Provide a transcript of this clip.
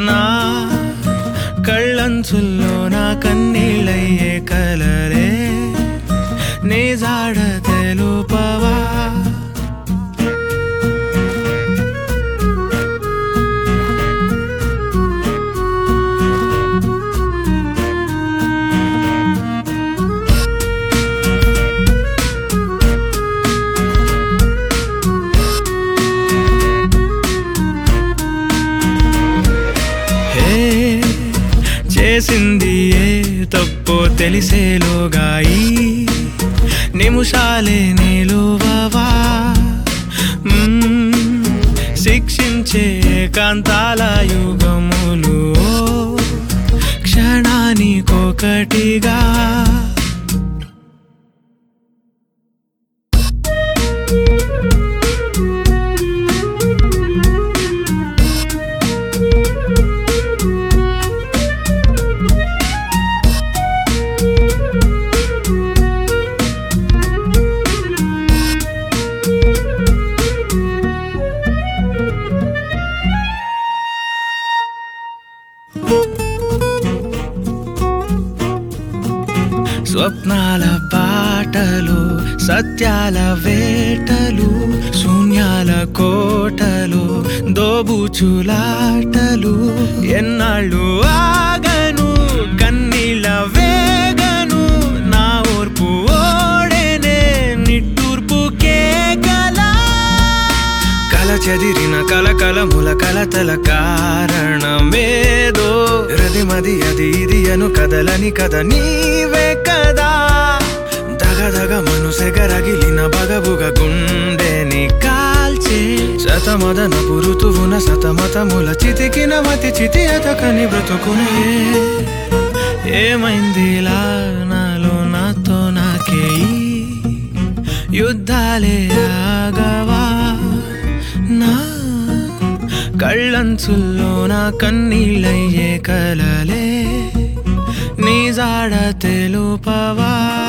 నా కళ్ళంచుల్లో నా కన్నీళ్ళయ్యే కలలే నీ జాడ తెలుపవా హే చేసింది ఏ తప్పో తెలిసేలోగా ఈ నిమిషాలే నిలువవా మ్మ్, శిక్షించే కాంతాల యుగములు ఓ క్షణానికొకటిగా స్వప్నాల పాటలు సత్యాల వేటలు శూన్యాల కోటలు దోబుచులాటలు ఎన్నాళ్ళు ఆగను కన్నీళ్ళ వేగను నా ఓర్పు ఓడేనే నిట్టూర్పు కేకలా కల చెదిరిన కలకలముల కలతల కారణమేదో రదిమది అది ఇది అను కదలని కద నీవే కదా దగదగ మనుసెగరగిలిన బగబుగ గుండెని కాల్చే శతమదన పురుతువున శతమతముల చితికిన మతి చితి అతకని బ్రతుకునే ఏమైందిలా నాలో నాతో నాకే ఈ యుద్ధాలే ఆగవా నా కళ్ళంచుల్లో నా కన్నీళ్ళయ్యే కలలే నీ జాడ తెలుపవా